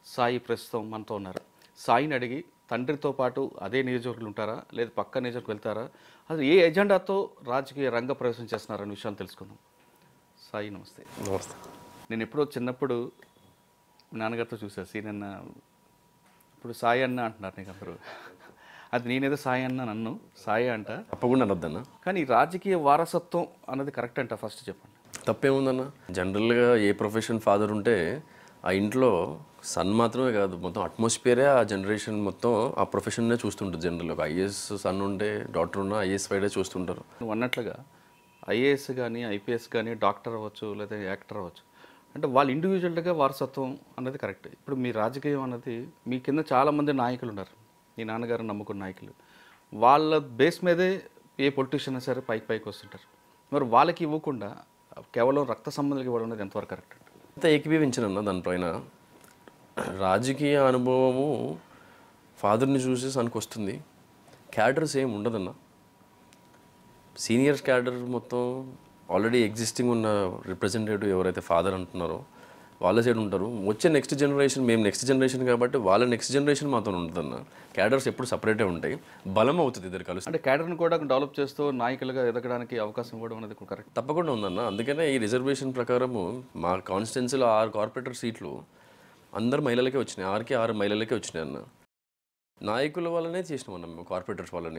సాయి ప్రస్తుతం మనతో ఉన్నారు సాయిని అడిగి తండ్రితో పాటు అదే నియోజకవర్గంలో ఉంటారా లేదా పక్క నియోజకవర్గం వెళ్తారా అసలు ఏ ఎజెండాతో రాజకీయ రంగ ప్రవేశం చేస్తున్నారనే విషయాలు తెలుసుకుందాం సాయి నమస్తే నమస్తే నేను ఎప్పుడో చిన్నప్పుడు మీ నాన్నగారితో చూసా సీన్ అన్న ఇప్పుడు సాయి అన్న అంటున్నారు నీకు అందరూ అది నేనేదో సాయి అన్న నన్ను సాయి అంట తప్పకుండా అనొద్దన్న కానీ ఈ రాజకీయ వారసత్వం అన్నది కరెక్ట్ అంట ఫస్ట్ చెప్పండి తప్పేముందన్న జనరల్గా ఏ ప్రొఫెషన్ ఫాదర్ ఉంటే ఆ ఇంట్లో సన్ మాత్రమే కాదు మొత్తం అట్మాస్ఫియరే ఆ జనరేషన్ మొత్తం ఆ ప్రొఫెషన్నే చూస్తుంటుంది జనరల్ ఒక ఐఏఎస్ సన్ ఉంటే డాక్టర్ ఉన్న ఐఏఎస్ వైడే చూస్తుంటారు నువ్వు అన్నట్లుగా ఐఏఎస్ కానీ ఐపీఎస్ కానీ డాక్టర్ అవ్వచ్చు లేదా యాక్టర్ అవ్వచ్చు అంటే వాళ్ళు ఇండివిజువల్గా వారసత్వం అన్నది కరెక్ట్ ఇప్పుడు మీ రాజకీయం అన్నది మీ కింద చాలామంది నాయకులు ఉన్నారు మీ నాన్నగారు నమ్ముకున్న నాయకులు వాళ్ళ బేస్ మీదే ఏ పొలిటీషియన్ సరే పైకి పైకి వస్తుంటారు మరి వాళ్ళకి ఇవ్వకుండా కేవలం రక్త సంబంధాలకు ఇవ్వడం అనేది ఎంతవరకు కరెక్ట్ అంత ఏకీభవించనన్న దానిపైన రాజకీయ అనుభవము ఫాదర్ని చూసి సన్కి వస్తుంది క్యాడర్స్ ఏం ఉండదన్న సీనియర్స్ క్యాడర్ మొత్తం ఆల్రెడీ ఎగ్జిస్టింగ్ ఉన్న రిప్రజెంటేటివ్ ఎవరైతే ఫాదర్ అంటున్నారో వాళ్ళ సైడ్ ఉంటారు వచ్చే నెక్స్ట్ జనరేషన్ మేము నెక్స్ట్ జనరేషన్ కాబట్టి వాళ్ళ నెక్స్ట్ జనరేషన్ మాతో ఉంటుందన్న క్యాడర్స్ ఎప్పుడు సపరేటే ఉంటాయి బలం అవుతుంది ఇద్దరు కలిసి అంటే క్యాడర్ని కూడా డెవలప్ చేస్తూ నాయకులుగా ఎదగడానికి అవకాశం కూడా ఉన్నది కరెక్ట్ తప్పకుండా ఉందన్న అందుకనే ఈ రిజర్వేషన్ ప్రకారము మా కాన్స్టిట్యున్సీలో ఆరు కార్పొరేటర్ సీట్లు అందరు మహిళలకే వచ్చినాయి ఆరుకి ఆరు మహిళలకే వచ్చినాయి అన్న నాయకుల వల్లనే చేసినాం అన్న మేము కార్పొరేటర్స్ వాళ్ళని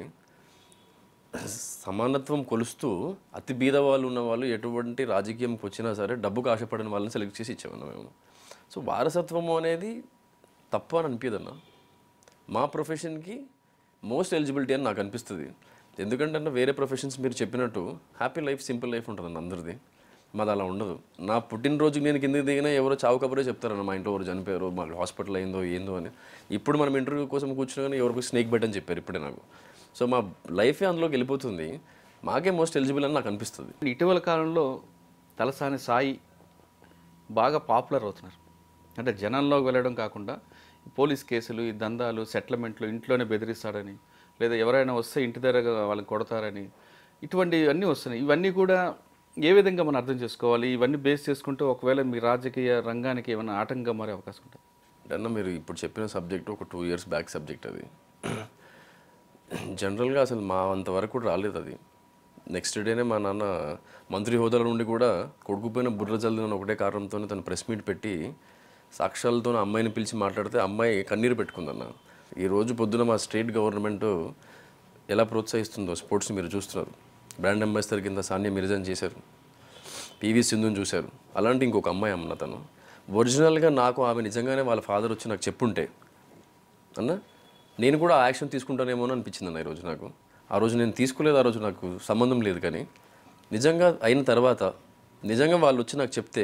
సమానత్వం కొలుస్తూ అతి బీద వాళ్ళు ఉన్న వాళ్ళు ఎటువంటి రాజకీయంకి వచ్చినా సరే డబ్బుకు ఆశపడిన వాళ్ళని సెలెక్ట్ చేసి ఇచ్చామన్న మేము సో వారసత్వము అనేది తప్పు అని అనిపించదన్న మా ప్రొఫెషన్కి మోస్ట్ ఎలిజిబిలిటీ అని నాకు అనిపిస్తుంది ఎందుకంటే అన్న వేరే ప్రొఫెషన్స్ మీరు చెప్పినట్టు హ్యాపీ లైఫ్ సింపుల్ లైఫ్ ఉంటుందన్న అందరిది మాది అలా ఉండదు నా పుట్టినరోజుకి నేను కిందకి దిగినా ఎవరో చావు కబరే చెప్తారన్న మా ఇంట్లో ఎవరు చనిపోయారు మాకు హాస్పిటల్ అయిందో ఏందో అని ఇప్పుడు మనం ఇంటర్వ్యూ కోసం కూర్చుని ఎవరికి స్నేక్ బెట్ అని చెప్పారు ఇప్పుడే నాకు సో మా లైఫే అందులోకి వెళ్ళిపోతుంది మాకే మోస్ట్ ఎలిజిబుల్ అని నాకు అనిపిస్తుంది ఇటీవల కాలంలో తలసాని సాయి బాగా పాపులర్ అవుతున్నారు అంటే జనంలోకి వెళ్ళడం కాకుండా పోలీస్ కేసులు ఈ దందాలు సెటిల్మెంట్లు ఇంట్లోనే బెదిరిస్తాడని లేదా ఎవరైనా వస్తే ఇంటి దగ్గర వాళ్ళని కొడతారని ఇటువంటి అన్నీ వస్తున్నాయి ఇవన్నీ కూడా ఏ విధంగా మనం అర్థం చేసుకోవాలి ఇవన్నీ బేస్ చేసుకుంటూ ఒకవేళ మీ రాజకీయ రంగానికి ఏమైనా ఆటంకం మారే అవకాశం ఉంటుంది అన్న మీరు ఇప్పుడు చెప్పిన సబ్జెక్ట్ ఒక టూ ఇయర్స్ బ్యాక్ సబ్జెక్ట్ అది జనరల్గా అసలు మా అంతవరకు కూడా రాలేదు అది నెక్స్ట్ డేనే మా నాన్న మంత్రి హోదాల నుండి కూడా కొడుకుపోయిన బుర్ర జల్దిన ఒకటే కారణంతో తను ప్రెస్ మీట్ పెట్టి సాక్ష్యాలతో అమ్మాయిని పిలిచి మాట్లాడితే అమ్మాయి కన్నీరు పెట్టుకుందన్న ఈ రోజు పొద్దున మా స్టేట్ గవర్నమెంట్ ఎలా ప్రోత్సహిస్తుందో స్పోర్ట్స్ని మీరు చూస్తున్నారు బ్రాండ్ అంబాసిడర్ కింద సానియా మిర్జాన్ చేశారు పివి సింధుని చూశారు అలాంటి ఇంకొక అమ్మాయి అమ్మ తను ఒరిజినల్గా నాకు ఆమె నిజంగానే వాళ్ళ ఫాదర్ వచ్చి నాకు చెప్పుంటే అన్న నేను కూడా ఆ యాక్షన్ తీసుకుంటానేమో అని అనిపించింది అన్న ఈరోజు నాకు ఆ రోజు నేను తీసుకోలేదు ఆ రోజు నాకు సంబంధం లేదు కానీ నిజంగా అయిన తర్వాత నిజంగా వాళ్ళు వచ్చి నాకు చెప్తే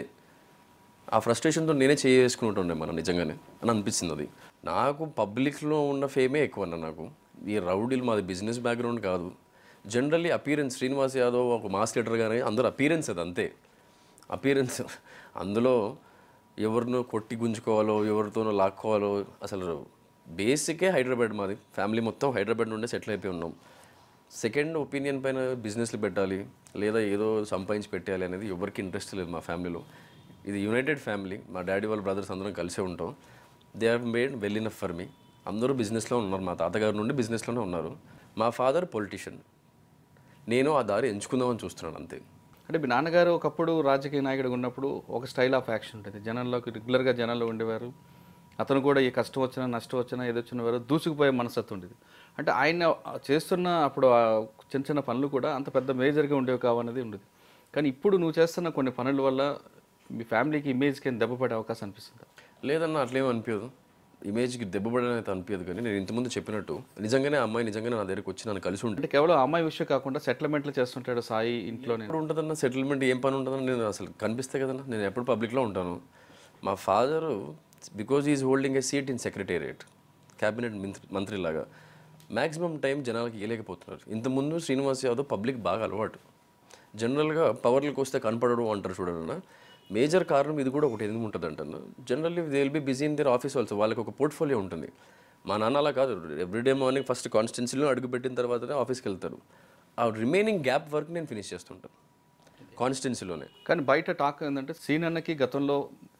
ఆ ఫ్రస్ట్రేషన్తో నేనే చేసుకుంటుండే మనం నిజంగానే అని అనిపించింది అది నాకు పబ్లిక్లో ఉన్న ఫేమే ఎక్కువ అన్న నాకు ఈ రౌడీలు మాది బిజినెస్ బ్యాక్గ్రౌండ్ కాదు జనరల్లీ అపీరెన్స్ శ్రీనివాస్ యాదవ్ ఒక మాస్ లీడర్ కానీ అందరూ అపీరెన్స్ అది అంతే అపీరెన్స్ అందులో ఎవరినో కొట్టి గుంజుకోవాలో ఎవరితోనో లాక్కోవాలో అసలు బేసికే హైదరాబాద్ మాది ఫ్యామిలీ మొత్తం హైదరాబాద్ నుండే సెటిల్ అయిపోయి ఉన్నాం సెకండ్ ఒపీనియన్ పైన బిజినెస్లు పెట్టాలి లేదా ఏదో సంపాదించి పెట్టాలి అనేది ఎవరికి ఇంట్రెస్ట్ లేదు మా ఫ్యామిలీలో ఇది యునైటెడ్ ఫ్యామిలీ మా డాడీ వాళ్ళ బ్రదర్స్ అందరం కలిసే ఉంటాం they have made well enough for me అందరూ బిజినెస్లో ఉన్నారు మా తాతగారి నుండి బిజినెస్లోనే ఉన్నారు మా ఫాదర్ పొలిటీషియన్ నేను ఆ దారి ఎంచుకుందామని చూస్తున్నాను అంతే అంటే మీ నాన్నగారు ఒకప్పుడు రాజకీయ నాయకుడిగా ఉన్నప్పుడు ఒక స్టైల్ ఆఫ్ యాక్షన్ ఉంటుంది జనంలోకి రెగ్యులర్గా జనాల్లో ఉండేవారు అతను కూడా ఈ కష్టం వచ్చినా నష్టం వచ్చినా ఏదో వచ్చిన వారు దూసుకుపోయే మనస్తత్వం ఉండేది అంటే ఆయన చేస్తున్న అప్పుడు ఆ చిన్న చిన్న పనులు కూడా అంత పెద్ద మేజర్గా ఉండేవి కావన్నది ఉండేది కానీ ఇప్పుడు నువ్వు చేస్తున్న కొన్ని పనుల వల్ల మీ ఫ్యామిలీకి ఇమేజ్కి ఏం దెబ్బపడే అవకాశం అనిపిస్తుంది లేదన్న అట్లేం అనిపించదు ఇమేజ్కి దెబ్బపడడం అయితే అనిపించదు కానీ నేను ఇంతకుముందు చెప్పినట్టు నిజంగానే ఆ అమ్మాయి నిజంగానే నా దగ్గరికి వచ్చి నన్ను కలిసి ఉంటే అంటే కేవలం ఆ అమ్మాయి విషయం కాకుండా సెటిల్మెంట్లు చేస్తుంటాడు సాయి ఇంట్లోనే ఎప్పుడు ఉంటుందన్న సెటిల్మెంట్ ఏం పని ఉంటుందని నేను అసలు కనిపిస్తే కదన్నా నేను ఎప్పుడు పబ్లిక్లో ఉంటాను మా father because is holding a seat in secretariat cabinet మంత్రి మంత్రిలాగా మ్యాక్సిమం టైం జనాలకి ఇవ్వలేకపోతున్నారు ఇంతకుముందు శ్రీనివాస్ యాదవ్ పబ్లిక్ బాగా అలవాటు జనరల్గా పవర్లకు వస్తే కనపడడు అంటారు చూడన్న మేజర్ కారణం ఇది కూడా ఒకటి ఎందుకు ఉంటుంది అంటాను generally they will be busy in their office also వాళ్ళకి ఒక పోర్ట్ఫోలియో ఉంటుంది మా నాన్న అలా కాదు ఎవ్రీడే మార్నింగ్ ఫస్ట్ కాన్స్టిట్యున్సీలో అడుగుపెట్టిన తర్వాతనే ఆఫీస్కి వెళ్తారు ఆ రిమైనింగ్ గ్యాప్ వర్క్ నేను ఫినిష్ చేస్తుంటాను కాన్స్టిట్యున్సీలోనే కానీ బయట టాక్ ఏంటంటే సీన్ అన్నకి గతంలో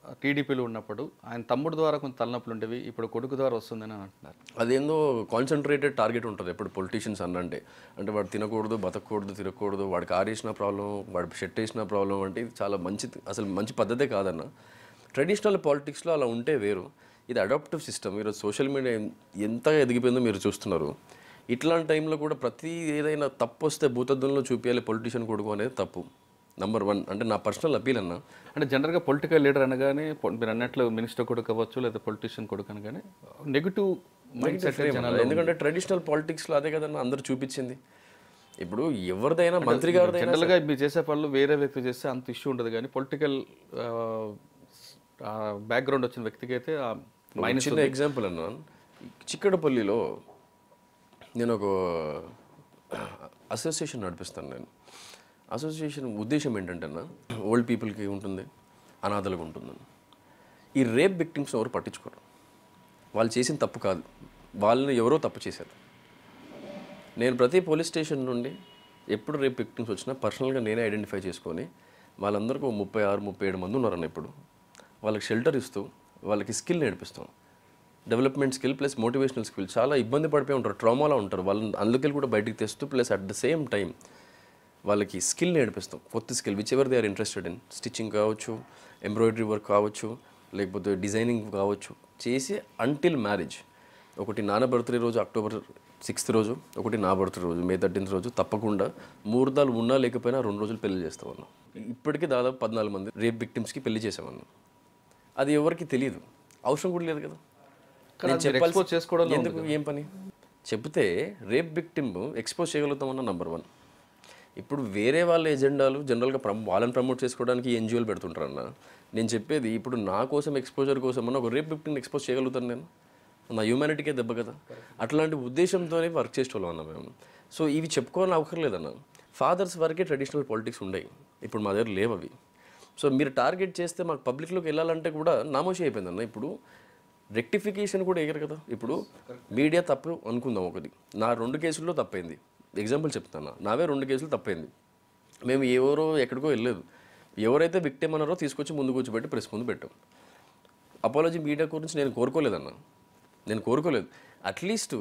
టీడీపీలో ఉన్నప్పుడు ఆయన తమ్ముడు ద్వారా కొంత తలనొప్పులు ఉండేవి ఇప్పుడు కొడుకు ద్వారా వస్తుందని అని అంటున్నారు అదేందో కాన్సన్ట్రేటెడ్ టార్గెట్ ఉంటుంది ఎప్పుడు పొలిటీషియన్స్ అన్నంటే అంటే వాడు తినకూడదు బతకూడదు తిరగకూడదు వాడు కారు వేసిన ప్రాబ్లం వాడు షర్ట్ వేసిన ప్రాబ్లం అంటే ఇది చాలా మంచి అసలు మంచి పద్ధతే కాదన్న ట్రెడిషనల్ పాలిటిక్స్లో అలా ఉంటే వేరు ఇది అడాప్టివ్ సిస్టమ్ ఈరోజు సోషల్ మీడియా ఎంతగా ఎదిగిపోయిందో మీరు చూస్తున్నారు ఇట్లాంటి టైంలో కూడా ప్రతి ఏదైనా తప్పు వస్తే భూతద్దంలో చూపించాలి పొలిటీషియన్ కొడుకు అనేది తప్పు నంబర్ వన్ అంటే నా పర్సనల్ అపీల్ అన్న అంటే జనరల్గా పొలిటికల్ లీడర్ అనగానే పొ- మీరు అన్నట్లు మినిస్టర్ కొడుకు అవ్వచ్చు లేదా పొలిటీషియన్ కొడుకు అనగానే నెగిటివ్ మైండ్ సెట్ జనాలు ఎందుకంటే ట్రెడిషనల్ పాలిటిక్స్లో అదే కదన్న అందరూ చూపించింది ఇప్పుడు ఎవరిదైనా మంత్రి గారిదైనా జనరల్గా మీరు చేసే పనులు వేరే వ్యక్తి చేస్తే అంత ఇష్యూ ఉండదు కానీ పొలిటికల్ బ్యాక్గ్రౌండ్ వచ్చిన వ్యక్తికి అయితే మైనస్ చిన్న ఎగ్జాంపుల్ అన్న చిక్కడపల్లిలో నేను ఒక అసోసియేషన్ నడిపిస్తాను నేను అసోసియేషన్ ఉద్దేశం ఏంటంటే అన్న ఓల్డ్ పీపుల్కి ఉంటుంది అనాథలకు ఉంటుంది ఈ రేప్ విక్టిమ్స్ ఎవరు పట్టించుకోరు వాళ్ళు చేసిన తప్పు కాదు వాళ్ళని ఎవరో తప్పు చేశారు నేను ప్రతి పోలీస్ స్టేషన్ నుండి ఎప్పుడు రేపు విక్టిమ్స్ వచ్చినా పర్సనల్గా నేనే ఐడెంటిఫై చేసుకొని వాళ్ళందరికీ ఒక ముప్పై ఆరు ముప్పై ఏడు మంది ఉన్నారన్న ఇప్పుడు వాళ్ళకి షెల్టర్ ఇస్తూ వాళ్ళకి స్కిల్ నేర్పిస్తాం development skill plus motivational skill చాలా ఇబ్బంది పడిపోయి ఉంటారు ట్రామాలో ఉంటారు వాళ్ళని అందుకెళ్ళి కూడా బయటికి తెస్తూ plus at the same time వాళ్ళకి స్కిల్ నేర్పిస్తాం కొత్త skill which ever they are interested in stitching కావచ్చు ఎంబ్రాయిడరీ వర్క్ కావచ్చు లేకపోతే డిజైనింగ్ కావచ్చు చేసి అంటిల్ మ్యారేజ్ ఒకటి నాన్న బర్త్డే రోజు అక్టోబర్ సిక్స్త్ రోజు ఒకటి నా బర్త్డే రోజు మే థర్టీన్త్ రోజు తప్పకుండా ముహూర్తాలు ఉన్నా లేకపోయినా రెండు రోజులు పెళ్లి చేస్తామన్నాం ఇప్పటికీ దాదాపు పద్నాలుగు మంది రేప్ విక్టిమ్స్కి పెళ్లి చేసామన్నాం అది ఎవరికి తెలియదు అవసరం కూడా లేదు కదా నేను చెప్పాల్సి- expose చేసుకోవడంలో ఎందుకు ఏం పని చెప్తే రేప్ విక్టిమ్ ఎక్స్పోజ్ చేయగలుగుతామన్న నంబర్ వన్ ఇప్పుడు వేరే వాళ్ళ ఎజెండాలు జనరల్గా ప్రమ్ వాళ్ళని ప్రమోట్ చేసుకోవడానికి ఎన్జిఓలు పెడుతుంటారన్న నేను చెప్పేది ఇప్పుడు నా కోసం ఎక్స్పోజర్ కోసం అన్న ఒక రేప్ విక్టిమ్ని ఎక్స్పోజ్ చేయగలుగుతాను నేను నా హ్యూమానిటీకే దెబ్బ కదా అట్లాంటి ఉద్దేశంతోనే వర్క్ చేసేవాళ్ళం అన్న మేము సో ఇవి చెప్పుకోవాలని అవసరం ఫాదర్స్ వరకే ట్రెడిషనల్ పాలిటిక్స్ ఉండయి ఇప్పుడు మా దగ్గర లేవు అవి సో మీరు టార్గెట్ చేస్తే మాకు పబ్లిక్లోకి వెళ్ళాలంటే కూడా నామోషి అయిపోయిందన్న ఇప్పుడు రెక్టిఫికేషన్ కూడా ఎగరు కదా ఇప్పుడు మీడియా తప్పు అనుకుందాం ఒకటి నా రెండు కేసుల్లో తప్పైంది ఎగ్జాంపుల్ చెప్తాను నావే రెండు కేసులు తప్పైంది మేము ఎవరో ఎక్కడికో వెళ్ళలేదు ఎవరైతే విక్టిమ్ అన్నారో తీసుకొచ్చి ముందు కూర్చోబెట్టి ప్రెస్ ముందు పెట్టాం అపాలజీ మీడియా గురించి నేను కోరుకోలేదన్న నేను కోరుకోలేదు అట్లీస్ట్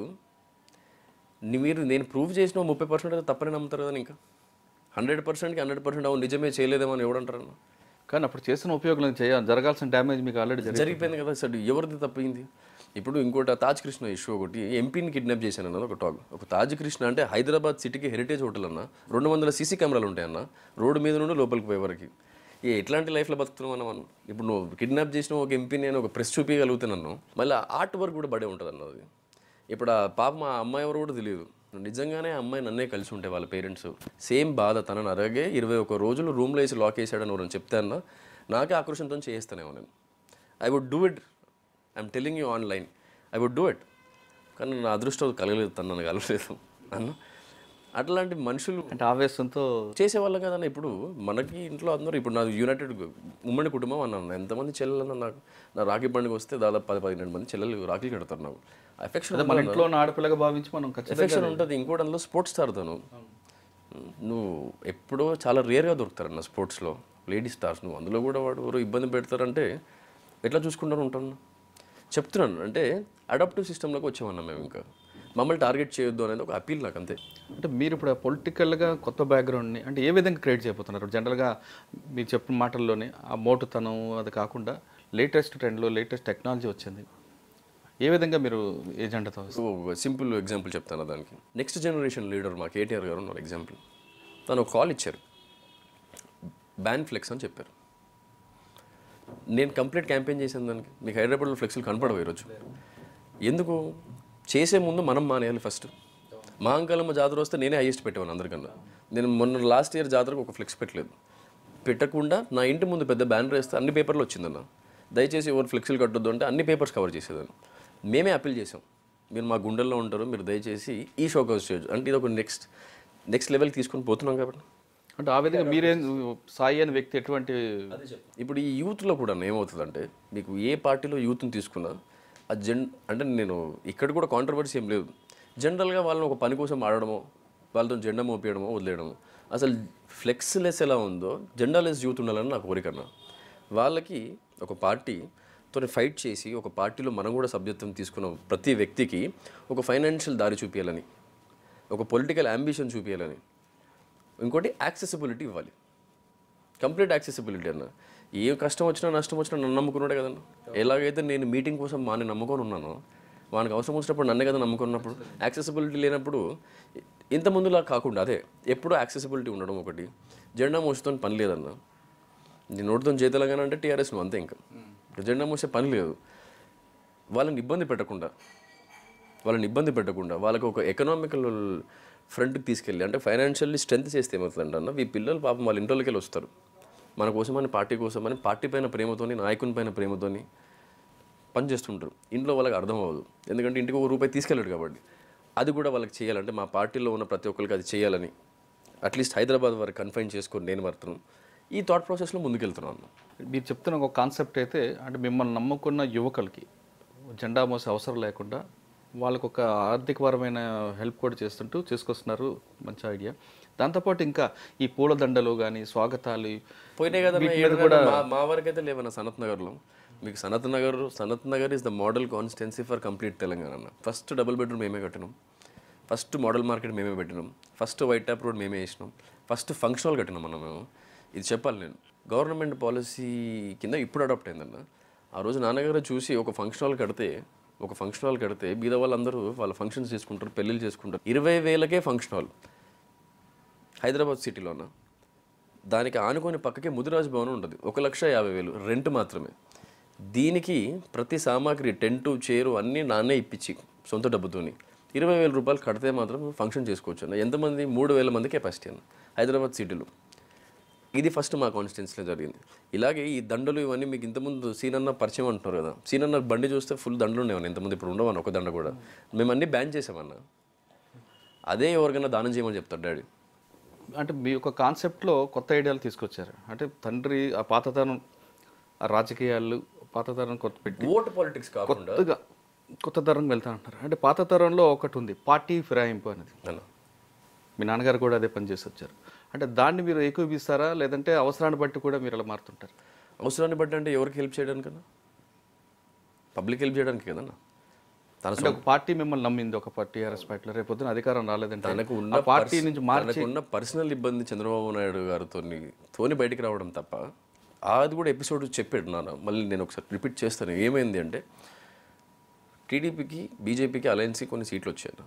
మీరు నేను ప్రూవ్ చేసిన ముప్పై పర్సెంట్ అయితే తప్పని నమ్ముతారు కదా ఇంకా హండ్రెడ్ పర్సెంట్కి హండ్రెడ్ పర్సెంట్ అవును నిజమే చేయలేదేమని ఎవడంటారన్న కానీ అప్పుడు చేసిన ఉపయోగం చేయ జరగాల్సిన డ్యామేజ్ మీకు ఆల్రెడీ జరిగింది జరిగిపోయింది కదా సార్ ఎవరిది తప్పింది ఇప్పుడు ఇంకోటి ఆ తాజ్ కృష్ణ ఇష్యూ ఒకటి ఎంపీని కిడ్నాప్ చేశాను అన్నది ఒక టాక్ ఒక తాజ్ కృష్ణ అంటే హైదరాబాద్ సిటీకి హెరిటేజ్ హోటల్ అన్న రెండు వందల సీసీ కెమెరాలు ఉంటాయన్న రోడ్డు మీద నుండి లోపలికి పోయే వరకు ఏ ఎట్లాంటి లైఫ్లో బతుకుతున్నాం అన్న మనం ఇప్పుడు నువ్వు కిడ్నాప్ చేసిన ఒక ఎంపీ నేను ఒక ప్రెస్ చూపించగలుగుతున్నాను మళ్ళీ ఆర్ట్ వర్క్ కూడా బడే ఉంటుంది అన్నది ఇప్పుడు ఆ పాప మా అమ్మాయి ఎవరు కూడా తెలియదు నిజంగానే ఆ అమ్మాయి నన్నే కలిసి ఉంటే వాళ్ళ పేరెంట్స్ సేమ్ బాధ తనని అరగే ఇరవై ఒక రోజులు రూమ్లో వేసి లాక్ వేసాడని ఎవరైనా చెప్తే అన్న నాకే ఆక్రోషంతో చేస్తానేమో నేను I would do it I'm telling you online I would do it కానీ నా అదృష్టం కలగలేదు తను నన్ను కలగలేదు అన్న అట్లాంటి మనుషులు అంటే ఆవేశంతో చేసేవాళ్ళం కదన్న ఇప్పుడు మనకి ఇంట్లో అందరూ ఇప్పుడు నాది యునైటెడ్ ఉమ్మడి కుటుంబం అన్నాను ఎంతమంది చెల్లెలు నాకు నా రాఖీ పండుగ వస్తే దాదాపు పది పదిహేను మంది చెల్లెలు రాఖీ కడతారు నాకు ఎఫెక్షన్ మన ఇంట్లో ఉన్న ఆడపిల్లగా భావించి మనం ఖచ్చితంగా ఎఫెక్షన్ ఉంటుంది ఇంకోటి అందులో స్పోర్ట్స్ ఆడతాను నువ్వు ఎప్పుడో చాలా రేర్గా దొరుకుతారన్న స్పోర్ట్స్లో లేడీ స్టార్స్ నువ్వు అందులో కూడా వాడు ఎవరో ఇబ్బంది పెడతారంటే ఎట్లా చూసుకుంటారు ఉంటాను చెప్తున్నాను అంటే అడాప్టివ్ సిస్టంలోకి వచ్చామన్నా మేము ఇంకా మమ్మల్ని టార్గెట్ చేయొద్దు అనేది ఒక అపీల్ నాకు అంతే అంటే మీరు ఇప్పుడు పొలిటికల్గా కొత్త బ్యాక్గ్రౌండ్ని అంటే ఏ విధంగా క్రియేట్ చేయబోతున్నారు జనరల్గా మీరు చెప్పిన మాటల్లోనే ఆ మోటుతనం అది కాకుండా లేటెస్ట్ ట్రెండ్లో లేటెస్ట్ టెక్నాలజీ వచ్చింది ఏ విధంగా మీరు ఏజెండాతో సో సింపుల్ ఎగ్జాంపుల్ చెప్తాను దానికి నెక్స్ట్ జనరేషన్ లీడర్ మా కేటీఆర్ గారు ఉన్నారు ఎగ్జాంపుల్ తను ఒక కాల్ ఇచ్చారు బ్యాన్ ఫ్లెక్స్ అని చెప్పారు నేను కంప్లీట్ క్యాంపెయిన్ చేశాను దానికి మీకు హైదరాబాద్లో ఫ్లెక్స్లు కనపడవు ఈరోజు ఎందుకు చేసే ముందు మనం మానేయాలి ఫస్ట్ మహాంకాలమ్మ జాతర వస్తే నేనే హైయెస్ట్ పెట్టేవాను అందరికన్నా నేను మొన్న లాస్ట్ ఇయర్ జాతరకు ఒక ఫ్లెక్స్ పెట్టలేదు పెట్టకుండా నా ఇంటి ముందు పెద్ద బ్యానర్ వేస్తే అన్ని పేపర్లు వచ్చిందన్న దయచేసి ఎవరు ఫ్లెక్సీలు కట్టొద్దు అంటే అన్ని పేపర్స్ కవర్ చేసేదాన్ని మేమే అప్పీల్ చేసాం మీరు మా గుండెల్లో ఉంటారు మీరు దయచేసి ఈ షో కవర్ చేయొచ్చు అంటే ఇది ఒక నెక్స్ట్ నెక్స్ట్ లెవెల్కి తీసుకొని పోతున్నాం కాబట్టి అంటే ఆ విధంగా మీరేం సాయి అనే వ్యక్తి ఎటువంటి ఇప్పుడు ఈ యూత్లో కూడా ఏమవుతుందంటే మీకు ఏ పార్టీలో యూత్ని తీసుకున్నా ఆ జెన్ అంటే నేను ఇక్కడ కూడా కాంట్రవర్సీ ఏం లేదు జనరల్గా వాళ్ళని ఒక పని కోసం ఆడడమో వాళ్ళతో జెండా మోపించడమో వదిలేయడమో అసలు ఫ్లెక్స్ లెస్ ఎలా ఉందో జెండా లెస్ యూత్ ఉండాలని నా కోరికన్నా వాళ్ళకి ఒక పార్టీ తోని ఫైట్ చేసి ఒక పార్టీలో మనం కూడా సభ్యత్వం తీసుకున్న ప్రతి వ్యక్తికి ఒక ఫైనాన్షియల్ దారి చూపించాలని ఒక పొలిటికల్ అంబిషన్ చూపించాలని ఇంకోటి యాక్సెసిబిలిటీ ఇవ్వాలి కంప్లీట్ యాక్సెసిబిలిటీ అన్న ఏ కష్టం వచ్చినా నష్టం వచ్చినా నన్ను నమ్ముకున్నాడే కదన్న ఎలాగైతే నేను మీటింగ్ కోసం వాడిని నమ్ముకొని ఉన్నానో వానికి అవసరం వచ్చినప్పుడు నన్నే కదా నమ్ముకున్నప్పుడు యాక్సెసిబిలిటీ లేనప్పుడు ఇంత ముందులా కాకుండా అదే ఎప్పుడూ యాక్సెసిబిలిటీ ఉండడం ఒకటి జెండా మోసుతో పని లేదన్న నీ నోటితో చేతలంగా అంటే టీఆర్ఎస్ నువ్వు అంతే ఇంకా ఇప్పుడు జెండా మోసే పని లేదు వాళ్ళని ఇబ్బంది పెట్టకుండా వాళ్ళని ఇబ్బంది పెట్టకుండా వాళ్ళకి ఒక ఎకనామికల్ ఫ్రంట్కి తీసుకెళ్ళి అంటే ఫైనాన్షియల్లీ స్ట్రెంత్ చేస్తే ఏమవుతుందంటే అన్న ఈ పిల్లలు పాపం వాళ్ళ ఇంట్లోకి వెళ్ళి వస్తారు మన కోసమని పార్టీ కోసమని పార్టీ పైన ప్రేమతోని నాయకుని పైన ప్రేమతోని పనిచేస్తుంటారు ఇంట్లో వాళ్ళకి అర్థం అవ్వదు ఎందుకంటే ఇంటికి ఒక రూపాయి తీసుకెళ్ళాడు కాబట్టి అది కూడా వాళ్ళకి చేయాలంటే మా పార్టీలో ఉన్న ప్రతి ఒక్కరికి అది చేయాలని అట్లీస్ట్ హైదరాబాద్ వరకు కన్ఫైన్ చేసుకొని నేను మాత్రం ఈ థాట్ ప్రాసెస్లో ముందుకెళ్తున్నాను మీరు చెప్తున్న ఒక కాన్సెప్ట్ అయితే అంటే మిమ్మల్ని నమ్ముకున్న యువకులకి జెండా మోసే అవసరం లేకుండా వాళ్ళకు ఒక ఆర్థికపరమైన హెల్ప్ కూడా చేస్తుంటూ చేసుకొస్తున్నారు మంచి ఐడియా దాంతోపాటు ఇంకా ఈ పూలదండలు కానీ స్వాగతాలు పోయినాయి కదా వీటి మీద కూడా మా మా వరకు అయితే లేవన్న సనత్ నగర్లో మీకు Sanath Nagar Sanath Nagar is the model constituency for complete Telangana అన్న ఫస్ట్ డబుల్ బెడ్రూమ్ మేమే కట్టినాం ఫస్ట్ మోడల్ మార్కెట్ మేమే పెట్టినాం ఫస్ట్ వైట్ టాప్ రోడ్ మేమే వేసినాం ఫస్ట్ ఫంక్షన్ హాల్ కట్టినాం మనం మేము ఇది చెప్పాలి నేను గవర్నమెంట్ పాలసీ కింద ఇప్పుడు అడాప్ట్ అయిందన్న ఆ రోజు నాన్నగారు చూసి ఒక ఫంక్షన్ హాల్ కడితే ఒక ఫంక్షన్ హాల్ కడితే బీద వాళ్ళందరూ వాళ్ళ ఫంక్షన్స్ చేసుకుంటారు పెళ్ళిళ్ళు చేసుకుంటారు ఇరవై వేలకే ఫంక్షన్ హాల్ హైదరాబాద్ సిటీలోన దానికి ఆనుకొని పక్కకే ముదిరాజ్ భవన్ ఉంటుంది ఒక లక్ష యాభై వేలు రెంట్ మాత్రమే దీనికి ప్రతి సామాగ్రి టెంటు చైరు అన్నీ నాన్నే ఇప్పించి సొంత డబ్బుతోని ఇరవై వేల రూపాయలు కడితే మాత్రం ఫంక్షన్ చేసుకోవచ్చు అన్న ఎంతమంది మూడు వేల మంది కెపాసిటీ అన్న హైదరాబాద్ సిటీలో ఇది ఫస్ట్ మా కాన్స్టిట్యున్సీలో జరిగింది ఇలాగే ఈ దండలు ఇవన్నీ మీకు ఇంతకుముందు సీనన్న పరిచయం అంటున్నారు కదా సీనన్న బండి చూస్తే ఫుల్ దండలు ఉండేవన్న ఇంతమంది ఇప్పుడు ఉండవన్న ఒక దండ కూడా మేము అన్నీ బ్యాన్ చేసామన్న అదే ఎవరికైనా దానం చేయమని చెప్తాడు డాడీ అంటే మీ యొక్క కాన్సెప్ట్లో కొత్త ఐడియాలు తీసుకొచ్చారు అంటే తండ్రి ఆ పాతతనం ఆ రాజకీయాలు పాతతరం కొత్త పెట్టి ఓట్ పాలిటిక్స్ కాకుండా కొత్తగా కొత్త తరం వెళ్తా అంటారు అంటే పాత తరంలో ఒకటి ఉంది పార్టీ ఫిరాయింపు అనేది అన్న మీ నాన్నగారు కూడా అదే పని చేసి వచ్చారు అంటే దాన్ని మీరు ఏకీపిస్తారా లేదంటే అవసరాన్ని బట్టి కూడా మీరు అలా మారుతుంటారు అవసరాన్ని బట్టి అంటే ఎవరికి హెల్ప్ చేయడానికన్నా పబ్లిక్ హెల్ప్ చేయడానికి కదన్నా తన అంటే ఒక పార్టీ మిమ్మల్ని నమ్మింది ఒక పార్టీ టీఆర్ఎస్ పార్టీలో రేపు పొద్దున అధికారం రాలేదంటే తనకు ఉన్న ఆ పార్టీ పర్స్- నుంచి మార్చి తనకు ఉన్న పర్సనల్ ఇబ్బంది చంద్రబాబు నాయుడు గారితో తోని బయటికి రావడం తప్ప అది కూడా ఎపిసోడ్ చెప్పాడు నాన్న మళ్ళీ నేను ఒకసారి రిపీట్ చేస్తాను ఏమైంది అంటే టీడీపీకి బీజేపీకి అలయన్స్కి కొన్ని సీట్లు వచ్చాయి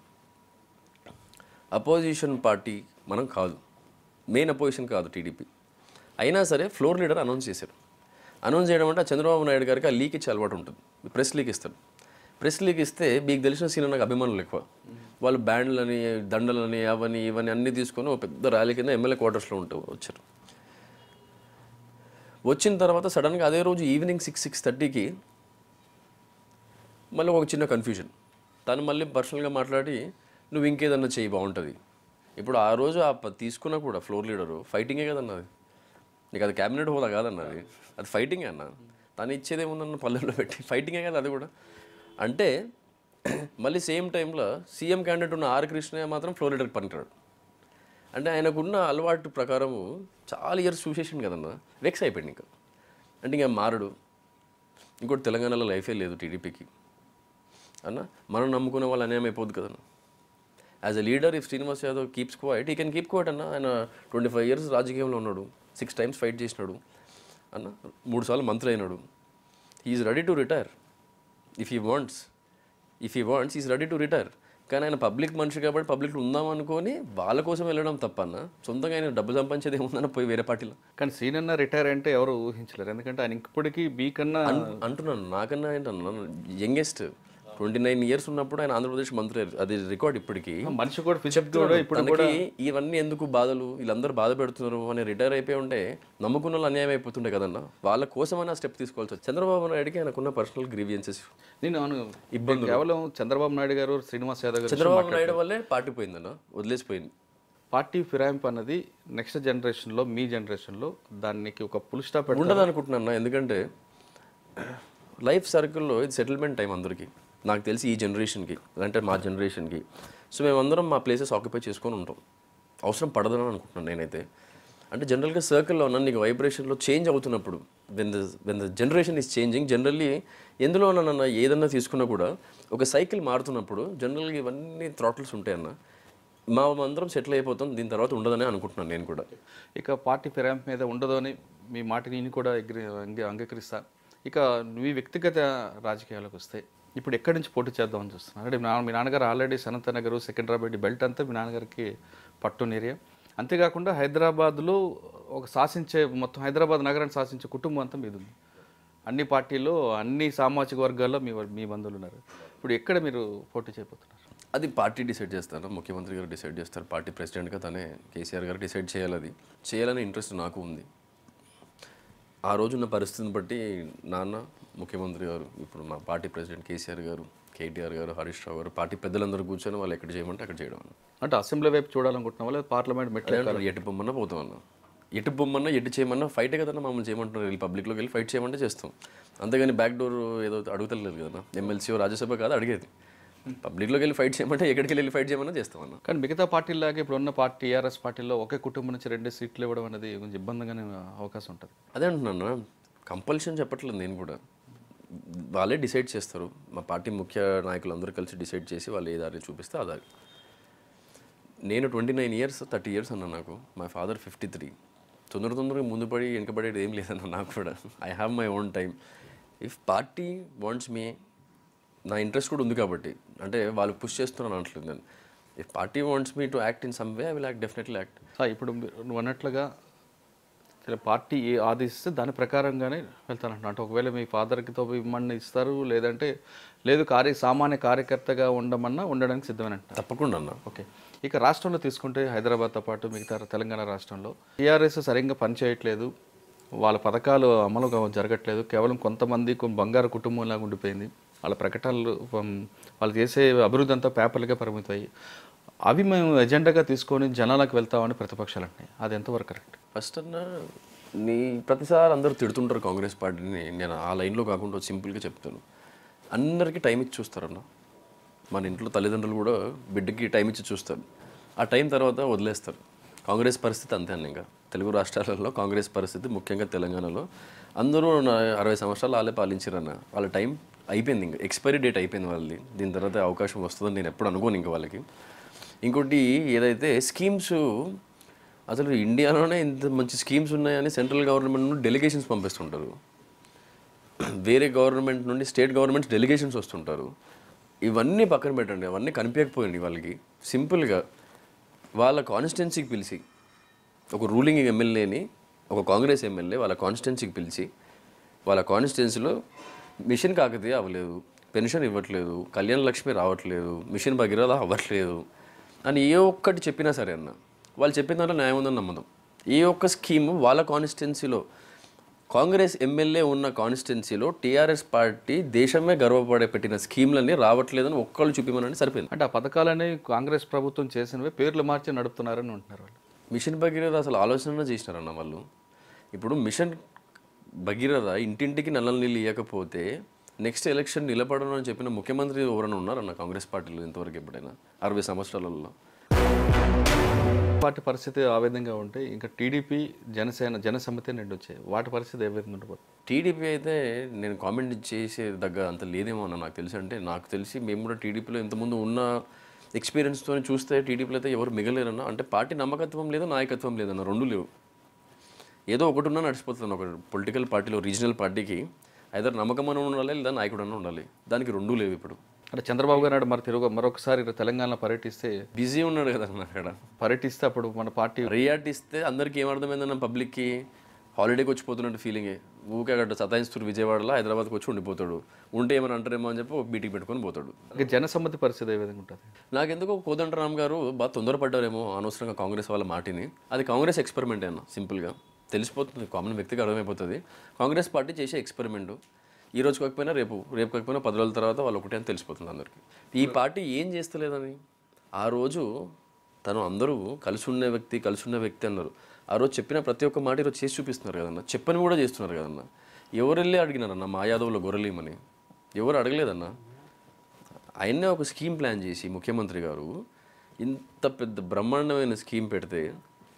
అపోజిషన్ పార్టీ మనం కాదు మెయిన్ అపోజిషన్ కాదు టీడీపీ అయినా సరే ఫ్లోర్ లీడర్ అనౌన్స్ చేశారు అనౌన్స్ చేయడం అంటే ఆ చంద్రబాబు నాయుడు గారికి ఆ లీక్ ఇచ్చే అలవాటు ఉంటుంది ప్రెస్ లీక్ ఇస్తాడు ప్రెస్ లీక్ ఇస్తే మీకు తెలిసిన సీన్ నాకు అభిమానులు ఎక్కువ వాళ్ళు బ్యాండ్లని దండలని అవని ఇవన్నీ అన్నీ తీసుకొని ఒక పెద్ద ర్యాలీ కింద ఎమ్మెల్యే క్వార్టర్స్లో ఉంటూ వచ్చారు వచ్చిన తర్వాత సడన్గా అదే రోజు ఈవినింగ్ సిక్స్ సిక్స్ థర్టీకి మళ్ళీ ఒక చిన్న కన్ఫ్యూజన్ తను మళ్ళీ పర్సనల్గా మాట్లాడి నువ్వు ఇంకేదన్నా చేయి బాగుంటుంది ఇప్పుడు ఆ రోజు ఆ ప- తీసుకున్నా కూడా ఫ్లోర్ లీడరు ఫైటింగే కదన్న అది నీకు అది క్యాబినెట్ హోదా కాదన్న అది అది ఫైటింగే అన్న తను ఇచ్చేదేముందన్న పల్లెల్లో పెట్టి ఫైటింగే కదా అది కూడా అంటే మళ్ళీ సేమ్ టైంలో సీఎం క్యాండిడేట్ ఉన్న ఆర్ కృష్ణయ్య మాత్రం ఫ్లోర్ లీడర్కి పనికిరాడు అంటే ఆయనకున్న అలవాటు ప్రకారము చాలా ఇయర్స్ చూసేసిండు కదన్న వెక్స్ అయిపోయింది ఇంకా అంటే ఇంకా మారడు ఇంకోటి తెలంగాణలో లైఫే లేదు టీడీపీకి అన్న మనం నమ్ముకునే వాళ్ళు అన్యాయం అయిపోద్ది కదన్న as a leader if Srinivas Yadav keeps quiet he can keep quiet అన్న ఆయన ట్వంటీ ఫైవ్ ఇయర్స్ రాజకీయంలో ఉన్నాడు సిక్స్ టైమ్స్ ఫైట్ చేసినాడు అన్న మూడు సార్లు మంత్రి అయినాడు is ready to retire if he wants if he wants is ready to retire కానీ ఆయన పబ్లిక్ మనిషి కాబట్టి పబ్లిక్లో ఉందాం అనుకొని వాళ్ళ కోసం వెళ్ళడం తప్పన్న సొంతంగా ఆయన డబ్బు సంపాదించేది ఏముందన్న పోయి వేరే పార్టీలో కానీ సీనన్న రిటైర్ అంటే ఎవరు ఊహించలేరు ఎందుకంటే ఆయన ఇప్పటికీ మీకన్నా అంటున్నాను నాకన్నా ఏంటన్నా యంగెస్ట్ ట్వంటీ నైన్ ఇయర్స్ ఉన్నప్పుడు ఆయన ఆంధ్రప్రదేశ్ మంత్రి అయ్యారు. అది రికార్డ్ ఇప్పటికీ మనిషి కూడా ఫిజిక్ కూడా ఇప్పుడు తనకి ఇవన్నీ ఎందుకు బాధలు వీళ్ళందరూ బాధ పెడుతున్నారు అని రిటైర్ అయిపోయి ఉంటే నమ్ముకున్న వాళ్ళు అన్యాయం అయిపోతుండే కదన్న వాళ్ళ కోసమైనా స్టెప్ తీసుకోవాల్సి వచ్చింది చంద్రబాబు నాయుడుకి ఆయనకున్న పర్సనల్ గ్రీవియన్సెస్ నేను అవును ఇబ్బంది కేవలం చంద్రబాబు నాయుడు గారు శ్రీనివాస్ యాదవ్ గారు చంద్రబాబు నాయుడు వల్లే పార్టీ పోయిందన్న వదిలేసిపోయింది పార్టీ ఫిరాయింపు అన్నది నెక్స్ట్ జనరేషన్లో మీ జనరేషన్లో దానికి ఒక పుల్ స్టాప్ పెట్టి ఉండదు అనుకుంటున్నా ఎందుకంటే లైఫ్ సర్కిల్లో ఇది సెటిల్మెంట్ టైం అందరికీ నాకు తెలిసి ఈ జనరేషన్కి అంటే మా జనరేషన్కి సో మేమందరం మా ప్లేసెస్ ఆక్యుపై చేసుకొని ఉంటాం అవసరం పడదని అనుకుంటున్నాను నేనైతే అంటే జనరల్గా సర్కిల్లో ఉన్న నీకు వైబ్రేషన్లో చేంజ్ అవుతున్నప్పుడు when the when the generation is changing generally ఎందులో నన్న ఏదన్నా తీసుకున్నా కూడా ఒక సైకిల్ మారుతున్నప్పుడు జనరల్గా ఇవన్నీ థ్రాటిల్స్ ఉంటాయన్న మా అందరం సెటిల్ అయిపోతాం దీని తర్వాత ఉండదని అనుకుంటున్నాను నేను కూడా ఇక పార్టీ ఫిరాయింపు మీద ఉండదు అని మీ మాటని నేను కూడా ఎగ్రి అంగీ- అంగీకరిస్తా ఇక మీ వ్యక్తిగత రాజకీయాలకు వస్తే ఇప్పుడు ఎక్కడి నుంచి పోటీ చేద్దామని చూస్తున్నారు అంటే మీ నాన్న- మీ నాన్నగారు ఆల్రెడీ సనత్ నగర్ సికింద్రాబాద్ ఈ బెల్ట్ అంతా మీ నాన్నగారికి పట్టున్న ఏరియా అంతేకాకుండా హైదరాబాద్లో ఒక శాసించే మొత్తం హైదరాబాద్ నగరాన్ని శాసించే కుటుంబం అంతా మీది ఉంది అన్ని పార్టీల్లో అన్ని సామాజిక వర్గాల్లో మీ వర్- మీ బంధువులు ఉన్నారు ఇప్పుడు ఎక్కడ మీరు పోటీ చేయబోతున్నారు అది పార్టీ డిసైడ్ చేస్తారు ముఖ్యమంత్రి గారు డిసైడ్ చేస్తారు పార్టీ ప్రెసిడెంట్గా తనే కేసీఆర్ గారు డిసైడ్ చేయాలి అది చేయాలనే ఇంట్రెస్ట్ నాకు ఉంది ఆ రోజున్న పరిస్థితిని బట్టి నాన్న ముఖ్యమంత్రి గారు ఇప్పుడు మా పార్టీ ప్రెసిడెంట్ కేసీఆర్ గారు కేటీఆర్ గారు హరీష్ రావు గారు పార్టీ పెద్దలందరూ కూర్చొని వాళ్ళు ఎక్కడ చేయమంటే అక్కడ చేయడం అన్న. అంటే అసెంబ్లీ వైపు చూడాలనుకుంటున్నావా లేదా పార్లమెంట్ మెట్లు అదే ఎటు పొమ్మన్నా పోతాం అన్న ఎటు పొమ్మన్నా ఎటు చేయమన్నా ఫైటే కదన్నా మమ్మల్ని చేయమంటున్నారు వెళ్ళి పబ్లిక్లోకి వెళ్ళి ఫైట్ చేయమంటే చేస్తాం అంతేగాని బ్యాక్ డోర్ ఏదో అడుగుతలేదు కదన్నా ఎమ్మెల్సీ రాజ్యసభ కాదు అడిగేది పబ్లిక్లోకి వెళ్ళి ఫైట్ చేయమంటే ఎక్కడికి వెళ్ళి ఫైట్ చేయమన్నా చేస్తామన్నా కానీ మిగతా పార్టీలాగా ఇప్పుడు ఉన్న పార్టీ టీఆర్ఎస్ పార్టీలో ఒకే కుటుంబం నుంచి రెండు సీట్లు ఇవ్వడం అనేది కొంచెం ఇబ్బందిగానే అవకాశం ఉంటుంది అదే అంటున్నాను కంపల్షన్ చెప్పట్లేదు నేను కూడా వాళ్ళే డిసైడ్ చేస్తారు మా పార్టీ ముఖ్య నాయకులు అందరూ కలిసి డిసైడ్ చేసి వాళ్ళు ఏ దారి చూపిస్తే ఆ దారి నేను twenty nine years thirty years అన్న నాకు మై ఫాదర్ ఫిఫ్టీ త్రీ తొందర తొందరగా ముందు పడి వెనకబడేది ఏం లేదన్న నాకు కూడా I have my own time if party wants me నా ఇంట్రెస్ట్ కూడా ఉంది కాబట్టి అంటే వాళ్ళు పుష్ చేస్తున్నాను అనట్లేదు నేను if party wants me to act in some way I will act definitely act sir ఇప్పుడు మీరు- నువ్వు అన్నట్లుగా సరే పార్టీ ఏ ఆదేశిస్తే దాని ప్రకారంగానే వెళ్తానంటున్నా అంటే ఒకవేళ మీ ఫాదర్కితో ఇమ్మని ఇస్తారు లేదంటే లేదు కార్య సామాన్య కార్యకర్తగా ఉండమన్నా ఉండడానికి సిద్ధమని అంటున్నారు తప్పకుండా అన్న ఓకే ఇక రాష్ట్రంలో తీసుకుంటే హైదరాబాద్తో పాటు మిగతా తెలంగాణ రాష్ట్రంలో టీఆర్ఎస్ సరిగ్గా పనిచేయట్లేదు వాళ్ళ పథకాలు అమలు కా- జరగట్లేదు కేవలం కొంతమంది కొన్ని బంగారు కుటుంబంలాగా ఉండిపోయింది వాళ్ళ ప్రకటనలు ఉమ్, వాళ్ళు చేసే అభివృద్ధి అంతా పేపర్లుగా పరిమితమయ్యి అవి మేము ఎజెండాగా తీసుకొని జనాలకు వెళ్తామని ప్రతిపక్షాలు అంటున్నాయి అది ఎంతవరకు కరెక్ట్ ఫస్ట్ అన్న నీ ప్రతిసారి అందరూ తిడుతుంటారు కాంగ్రెస్ పార్టీని నేను ఆ లైన్లో కాకుండా సింపుల్గా చెప్తాను అందరికీ టైం ఇచ్చి చూస్తారన్న మన ఇంట్లో తల్లిదండ్రులు కూడా బిడ్డకి టైం ఇచ్చి చూస్తారు ఆ టైం తర్వాత వదిలేస్తారు కాంగ్రెస్ పరిస్థితి అంతే అన్న ఇంకా తెలుగు రాష్ట్రాలలో కాంగ్రెస్ పరిస్థితి ముఖ్యంగా తెలంగాణలో అందరూ నా అరవై సంవత్సరాలు వాళ్ళే పాలించారన్న వాళ్ళ టైం అయిపోయింది ఇంకా ఎక్స్పైరీ డేట్ అయిపోయింది వాళ్ళది దీని తర్వాత అవకాశం వస్తుందని నేను ఎప్పుడు అనుకోను ఇంకా వాళ్ళకి ఇంకోటి ఏదైతే స్కీమ్స్ అసలు ఇండియాలోనే ఇంత మంచి స్కీమ్స్ ఉన్నాయని సెంట్రల్ గవర్నమెంట్ నుండి డెలిగేషన్స్ పంపిస్తుంటారు వేరే గవర్నమెంట్ నుండి స్టేట్ గవర్నమెంట్స్ డెలిగేషన్స్ వస్తుంటారు ఇవన్నీ పక్కన పెట్టండి అవన్నీ కనిపించకపోయింది వాళ్ళకి సింపుల్గా వాళ్ళ కాన్స్టిట్యున్సీకి పిలిచి ఒక రూలింగ్ ఎమ్మెల్యేని ఒక కాంగ్రెస్ ఎమ్మెల్యే వాళ్ళ కాన్స్టిట్యున్సీకి పిలిచి వాళ్ళ కాన్స్టిట్యున్సీలో మిషన్ కాకతీయ అవ్వలేదు పెన్షన్ ఇవ్వట్లేదు కళ్యాణ లక్ష్మి రావట్లేదు మిషన్ భగీరథ అవ్వట్లేదు అని ఏ ఒక్కటి చెప్పినా సరే అన్న వాళ్ళు చెప్పిన దాంట్లో న్యాయం ఉందని నమ్మదం ఏ ఒక్క స్కీమ్ వాళ్ళ కాన్స్టిట్యున్సీలో కాంగ్రెస్ ఎమ్మెల్యే ఉన్న కాన్స్టిట్యున్సీలో టీఆర్ఎస్ పార్టీ దేశమే గర్వపడే పెట్టిన స్కీమ్లన్నీ రావట్లేదని ఒక్కళ్ళు చూపిమని సరిపోయింది అంటే ఆ పథకాలని కాంగ్రెస్ ప్రభుత్వం చేసినవి పేర్లు మార్చి నడుపుతున్నారని ఉంటున్నారు వాళ్ళు మిషన్ భగీరథ అసలు ఆలోచన చేసినారన్న వాళ్ళు ఇప్పుడు మిషన్ భగీరథ ఇంటింటికి నల్ల నీళ్ళు ఇవ్వకపోతే నెక్స్ట్ ఎలక్షన్ నిలబడను అని చెప్పిన ముఖ్యమంత్రి ఎవరైనా ఉన్నారన్న కాంగ్రెస్ పార్టీలో ఇంతవరకు ఎప్పుడైనా అరవై సంవత్సరాలలో పార్టీ పరిస్థితి ఆ విధంగా ఉంటే ఇంకా టీడీపీ జనసేన జనసమితి రెండు వచ్చాయి వాటి పరిస్థితి ఏ విధంగా ఉండబోతుంది టీడీపీ అయితే నేను కామెంట్ చేసే దగ్గర అంత లేదేమో అన్న నాకు తెలిసి అంటే నాకు తెలిసి మేము కూడా టీడీపీలో ఇంతకుముందు ఉన్న ఎక్స్పీరియన్స్తో చూస్తే టీడీపీలో అయితే ఎవరు మిగలేరన్న అంటే పార్టీ నమ్మకత్వం లేదు నాయకత్వం లేదన్న రెండు లేవు ఏదో ఒకటి ఉన్నా నడిచిపోతుంది ఒక పొలిటికల్ పార్టీలో రీజనల్ పార్టీకి ఐదర్ నమ్మకం అని ఉండాలి లేదా నాయకుడు అన్న ఉండాలి దానికి రెండూ లేవు ఇప్పుడు అంటే చంద్రబాబు గారు నాడు మరి తిరుగు మరొకసారి తెలంగాణలో పర్యటిస్తే బిజీ ఉన్నాడు కదా అన్న అక్కడ పర్యటిస్తే అప్పుడు మన పార్టీ రియాట్ ఇస్తే అందరికీ ఏమర్థమైందన్న పబ్లిక్కి హాలిడేకి వచ్చిపోతున్నట్టు ఫీలింగే ఊకే అక్కడ సతాయిస్తూరు విజయవాడలో హైదరాబాద్కి వచ్చి ఉండిపోతాడు ఉంటే ఏమైనా అంటారేమో అని చెప్పి ఒక మీటింగ్ పెట్టుకొని పోతాడు ఇంకా జనసమ్మతి పరిస్థితి ఏ విధంగా ఉంటుంది నాకెందుకో కోదండరామ్ గారు బాగా తొందరపడ్డారేమో అనవసరంగా కాంగ్రెస్ వాళ్ళ మాటిని అది కాంగ్రెస్ ఎక్స్పెరిమెంట్ అన్న సింపుల్గా తెలిసిపోతుంది కామన్ వ్యక్తికి అర్థమైపోతుంది కాంగ్రెస్ పార్టీ చేసే ఎక్స్పెరిమెంట్ ఈ రోజు కాకపోయినా రేపు రేపు కాకపోయినా పది రోజుల తర్వాత వాళ్ళు ఒకటే అని తెలిసిపోతుంది అందరికీ ఈ పార్టీ ఏం చేస్తలేదని ఆ రోజు తను అందరూ కలిసి ఉన్న వ్యక్తి కలిసి ఉన్న వ్యక్తి అన్నారు ఆ రోజు చెప్పిన ప్రతి ఒక్క మాట ఈరోజు చేసి చూపిస్తున్నారు కదన్న చెప్పని కూడా చేస్తున్నారు కదన్న ఎవరు వెళ్ళి అడిగినారన్న మా యాదవ్లో గొర్రెలేమని ఎవరు అడగలేదన్నా ఆయన్నే ఒక స్కీమ్ ప్లాన్ చేసి ముఖ్యమంత్రి గారు ఇంత పెద్ద బ్రహ్మాండమైన స్కీమ్ పెడితే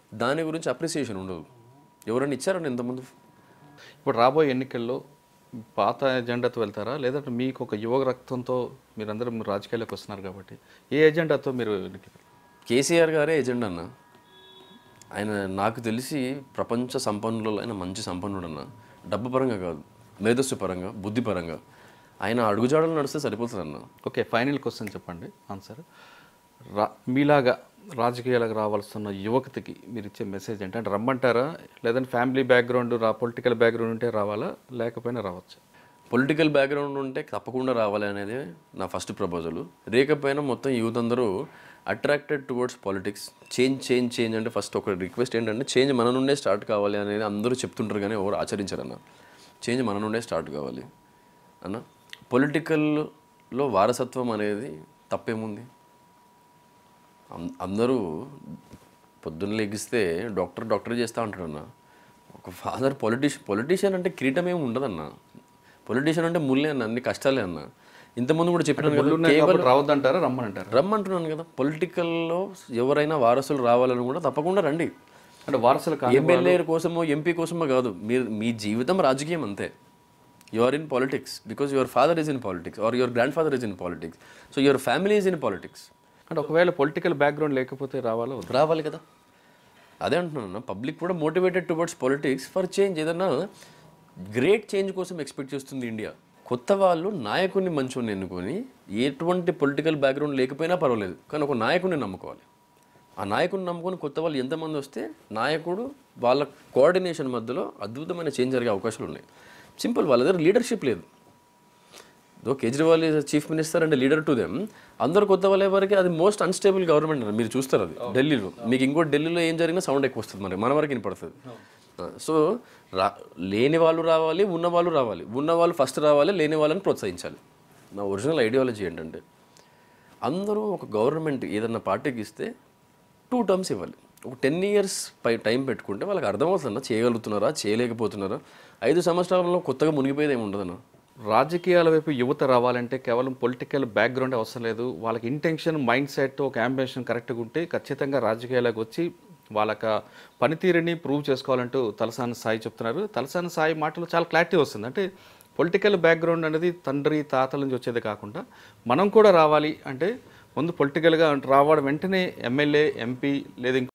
దాని గురించి అప్రిసియేషన్ ఉండదు ఎవరైనా ఇచ్చారండి ఇంతకుముందు ఇప్పుడు రాబోయే ఎన్నికల్లో పాత ఎజెండాతో వెళ్తారా లేదంటే మీకు ఒక యువ రక్తంతో మీరందరూ మీరు రాజకీయాల్లోకి వస్తున్నారు కాబట్టి ఏ ఎజెండాతో మీరు ఎన్నికలు కేసీఆర్ గారే ఏజెండా అన్న ఆయన నాకు తెలిసి ప్రపంచ సంపన్నులలో ఆయన మంచి సంపన్నుడు అన్న డబ్బు పరంగా కాదు మేధస్సు పరంగా బుద్ధి పరంగా ఆయన అడుగుజాడలు నడిస్తే సరిపోతుంది అన్న ఓకే ఫైనల్ క్వశ్చన్ చెప్పండి ఆన్సర్ రా మీలాగా రాజకీయాలకు రావాల్సిన యువకతకి మీరు ఇచ్చే మెసేజ్ ఏంటి అంటే రమ్మంటారా లేదంటే ఫ్యామిలీ బ్యాక్గ్రౌండ్ రా పొలిటికల్ బ్యాక్గ్రౌండ్ ఉంటే రావాలా లేకపోయినా రావచ్చు పొలిటికల్ బ్యాక్గ్రౌండ్ ఉంటే తప్పకుండా రావాలి అనేది నా ఫస్ట్ ప్రపోజల్ రేకపోయినా మొత్తం యూత్ అందరూ attracted towards politics change change change అంటే ఫస్ట్ ఒక రిక్వెస్ట్ ఏంటంటే చేంజ్ మన నుండే స్టార్ట్ కావాలి అనేది అందరూ చెప్తుంటారు కానీ ఎవరు ఆచరించారన్న చేంజ్ మన నుండే స్టార్ట్ కావాలి అన్న పొలిటికల్లో వారసత్వం అనేది తప్పేముంది అం- అందరూ పొద్దున్న లెగిస్తే డాక్టర్ డాక్టర్ చేస్తూ ఉంటాడు అన్న ఒక ఫాదర్ పొలిటీషియన్ పొలిటీషియన్ అంటే కిరీటం ఏమి ఉండదన్న పొలిటీషియన్ అంటే ముల్లే అన్న అన్ని కష్టాలే అన్న ఇంతకుముందు కూడా చెప్పినాను కదా ఉన్నాయి కాబట్టి రావద్దంటారా రమ్మనంటారా రమ్మంటున్నాను కదా పొలిటికల్లో ఎవరైనా వారసులు రావాలని కూడా తప్పకుండా రండి అంటే వారసులు కాదు ఎమ్మెల్యే కోసమో ఎంపీ కోసమో కాదు మీరు మీ జీవితం రాజకీయం అంతే you are in politics because your father is in politics or your grandfather is in politics so your family is in politics అంటే ఒకవేళ పొలిటికల్ బ్యాక్గ్రౌండ్ లేకపోతే రావాలా వద్దా? రావాలి కదా అదే అంటున్నాను పబ్లిక్ కూడా motivated towards politics for change ఏదన్నా గ్రేట్ చేంజ్ కోసం ఎక్స్పెక్ట్ చేస్తుంది ఇండియా కొత్త వాళ్ళు నాయకుడిని మంచోని ఎన్నుకొని ఎటువంటి పొలిటికల్ బ్యాక్గ్రౌండ్ లేకపోయినా పర్వాలేదు కానీ ఒక నాయకుడిని నమ్ముకోవాలి ఆ నాయకుడిని నమ్ముకొని కొత్త వాళ్ళు ఎంతమంది వస్తే నాయకుడు వాళ్ళ కోఆర్డినేషన్ మధ్యలో అద్భుతమైన చేంజ్ జరిగే అవకాశాలు ఉన్నాయి సింపుల్ వాళ్ళ దగ్గర లీడర్షిప్ లేదు though Kejriwal is chief minister and leader to them అందరు కొత్త వాళ్ళే వరకు అది మోస్ట్ అన్స్టేబుల్ గవర్నమెంట్ అన్న మీరు చూస్తారు అది ఢిల్లీలో మీకు ఇంకో ఢిల్లీలో ఏం జరిగినా సౌండ్ ఎక్కువ వస్తుంది మరి మన వరకు వినపడుతుంది సో రా లేని వాళ్ళు రావాలి ఉన్న వాళ్ళు రావాలి ఉన్న వాళ్ళు ఫస్ట్ రావాలి లేని వాళ్ళని ప్రోత్సహించాలి నా ఒరిజినల్ ఐడియాలజీ ఏంటంటే అందరూ ఒక గవర్నమెంట్ ఏదన్నా పార్టీకి ఇస్తే టూ టర్మ్స్ ఇవ్వాలి ఒక టెన్ ఇయర్స్ పై టైం పెట్టుకుంటే వాళ్ళకి అర్థమవుతుందన్న చేయగలుగుతున్నారా చేయలేకపోతున్నారా ఐదు సంవత్సరాలలో కొత్తగా మునిగిపోయేది ఏమి ఉండదన్న రాజకీయాల వైపు యువత రావాలంటే కేవలం పొలిటికల్ బ్యాక్గ్రౌండ్ అవసరం లేదు వాళ్ళకి ఇంటెన్షన్ మైండ్ సెట్ ఒక అంబిషన్ కరెక్ట్గా ఉంటే ఖచ్చితంగా రాజకీయాలకు వచ్చి వాళ్ళక పనితీరుని ప్రూవ్ చేసుకోవాలంటూ తలసాని సాయి చెప్తున్నారు తలసాని సాయి మాటలు చాలా క్లారిటీ వస్తుంది అంటే పొలిటికల్ బ్యాక్గ్రౌండ్ అనేది తండ్రి తాతల నుంచి వచ్చేది కాకుండా మనం కూడా రావాలి అంటే ముందు పొలిటికల్గా రావడం వెంటనే ఎమ్మెల్యే ఎంపీ లేదా ఇంకో